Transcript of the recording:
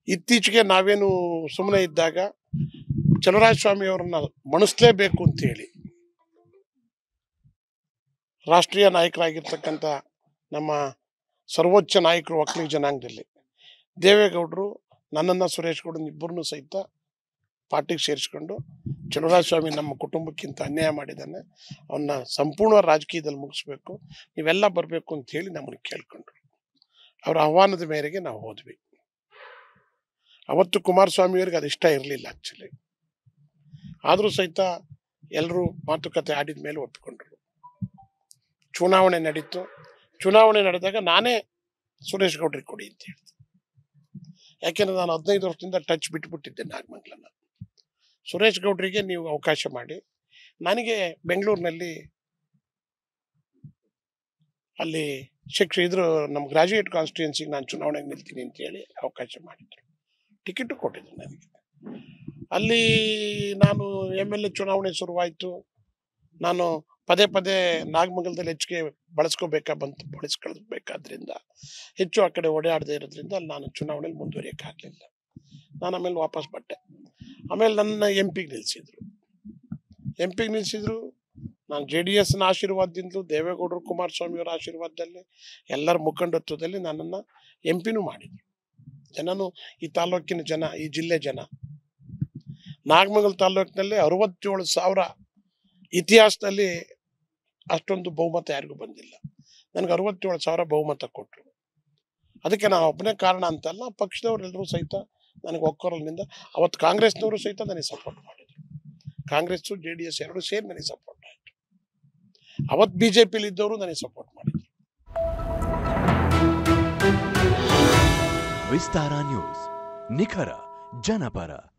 ಇತ್ತೀಚೆಗೆ ನಾವೇನು ಸುಮ್ಮನೆ ಇದ್ದಾಗ ಚಲುವರಾಯ ಸ್ವಾಮಿ ಅವರನ್ನ ಮಣಿಸ್ಲೇಬೇಕು ಅಂತೇಳಿ ರಾಷ್ಟ್ರೀಯ ನಾಯಕರಾಗಿರ್ತಕ್ಕಂಥ ನಮ್ಮ ಸರ್ವೋಚ್ಚ ನಾಯಕರು ಒಕ್ಕಲಿಗ ಜನಾಂಗದಲ್ಲಿ ದೇವೇಗೌಡರು ನನ್ನನ್ನು ಸುರೇಶ್ ಗೌಡನ ಇಬ್ಬರನ್ನೂ ಸಹಿತ ಪಾರ್ಟಿಗೆ ಸೇರಿಸ್ಕೊಂಡು ಚಲುವರಾಯ ಸ್ವಾಮಿ ನಮ್ಮ ಕುಟುಂಬಕ್ಕಿಂತ ಅನ್ಯಾಯ ಮಾಡಿದ್ದಾನೆ ಅವನ್ನ ಸಂಪೂರ್ಣ ರಾಜಕೀಯದಲ್ಲಿ ಮುಗಿಸ್ಬೇಕು ನೀವೆಲ್ಲ ಬರಬೇಕು ಅಂತ ಹೇಳಿ ನಮ್ಮನ್ನು ಕೇಳ್ಕೊಂಡ್ರು ಅವರ ಆಹ್ವಾನದ ಮೇರೆಗೆ ನಾವು ಹೋದ್ವಿ ಅವತ್ತು ಕುಮಾರಸ್ವಾಮಿಯವರಿಗೆ ಅದು ಇಷ್ಟ ಇರಲಿಲ್ಲ ಆಕ್ಚುಲಿ ಆದರೂ ಸಹಿತ ಎಲ್ಲರೂ ಮಾತುಕತೆ ಆಡಿದ ಮೇಲೆ ಒಪ್ಪಿಕೊಂಡ್ರು ಚುನಾವಣೆ ನಡೀತು ಚುನಾವಣೆ ನಡೆದಾಗ ನಾನೇ ಸುರೇಶ್ ಗೌಡ್ರಿಗೆ ಕೊಡಿ ಅಂತ ಹೇಳಿದೆ ಯಾಕೆಂದ್ರೆ ನಾನು ಹದಿನೈದು ವರ್ಷದಿಂದ ಟಚ್ ಬಿಟ್ಬಿಟ್ಟಿದ್ದೆ ನಾಗಮಂಗಲನ ಸುರೇಶ್ ಗೌಡ್ರಿಗೆ ನೀವು ಅವಕಾಶ ಮಾಡಿ ನನಗೆ ಬೆಂಗಳೂರಿನಲ್ಲಿ ಅಲ್ಲಿ ಶಿಕ್ಷ ಇದ್ರ ನಮ್ಮ ಗ್ರಾಜುಯೇಟ್ ಕಾನ್ಸ್ಟಿಟ್ಯೂನ್ಸಿಗೆ ನಾನು ಚುನಾವಣೆಗೆ ನಿಲ್ತೀನಿ ಅಂತ ಹೇಳಿ ಅವಕಾಶ ಮಾಡಿದ್ರು ಟಿಕೆಟು ಕೊಟ್ಟಿದ್ರು ನನಗೆ ಅಲ್ಲಿ ನಾನು ಎಮ್ ಎಲ್ ಎ ಚುನಾವಣೆ ಶುರುವಾಯಿತು ನಾನು ಪದೇ ಪದೇ ನಾಗಮಂಗಲದಲ್ಲಿ ಹೆಚ್ಚಿಗೆ ಬಳಸ್ಕೋಬೇಕಾ ಬಂತು ಬಳಸ್ಕೊಳ್ಬೇಕಾದ್ರಿಂದ ಹೆಚ್ಚು ಆ ಕಡೆ ಓಡಾಡದೇ ಇರೋದ್ರಿಂದ ಅಲ್ಲಿ ನಾನು ಚುನಾವಣೆಯಲ್ಲಿ ಮುಂದುವರಿಯೋಕ್ಕಾಗಲಿಲ್ಲ ನಾನು ಆಮೇಲೆ ವಾಪಸ್ ಬಟ್ಟೆ ಆಮೇಲೆ ನನ್ನ ಎಂ ಪಿಗೆ ನಿಲ್ಲಿಸಿದ್ರು ಎಂ ಪಿಗೆ ನಿಲ್ಲಿಸಿದ್ರು ನಾನು ಜೆ ಡಿ ಎಸ್ನ ಆಶೀರ್ವಾದದಿಂದಲೂ ದೇವೇಗೌಡರು ಕುಮಾರಸ್ವಾಮಿ ಅವರ ಆಶೀರ್ವಾದದಲ್ಲಿ ಎಲ್ಲರ ಮುಖಂಡತ್ವದಲ್ಲಿ ನನ್ನನ್ನು ಎಂ ಪಿನೂ ಮಾಡಿದ್ರು ಜನನು ಈ ತಾಲೂಕಿನ ಜನ ಈ ಜಿಲ್ಲೆ ಜನ ನಾಗಮಂಗಲ ತಾಲೂಕಿನಲ್ಲಿ ಅರವತ್ತೇಳು ಸಾವಿರ ಇತಿಹಾಸದಲ್ಲಿ ಅಷ್ಟೊಂದು ಬಹುಮತ ಯಾರಿಗೂ ಬಂದಿಲ್ಲ ನನಗೆ ಅರವತ್ತೇಳು ಸಾವಿರ ಬಹುಮತ ಕೊಟ್ಟರು ಅದಕ್ಕೆ ನಾನು ಒಬ್ಬನೇ ಕಾರಣ ಅಂತಲ್ಲ ಪಕ್ಷದವರೆಲ್ಲರೂ ಸಹಿತ ನನಗೆ ಒಕ್ಕೊರಲಿನಿಂದ ಅವತ್ತು ಕಾಂಗ್ರೆಸ್ನವರು ಸಹಿತ ನನಗೆ ಸಪೋರ್ಟ್ ಮಾಡಿದ್ರು ಕಾಂಗ್ರೆಸ್ಸು ಜೆ ಡಿ ಎಸ್ ಎರಡು ಸೇರಿ ನನಗೆ ಸಪೋರ್ಟ್ ಆಯಿತು ಅವತ್ತು ಬಿ ಜೆ ಪಿಲಿ ಇದ್ದವರು ನನಗೆ ಸಪೋರ್ಟ್ ಮಾಡಿದ್ರು ವಿಸ್ತಾರ ನ್ಯೂಸ್ ನಿಖರ ಜನಪರ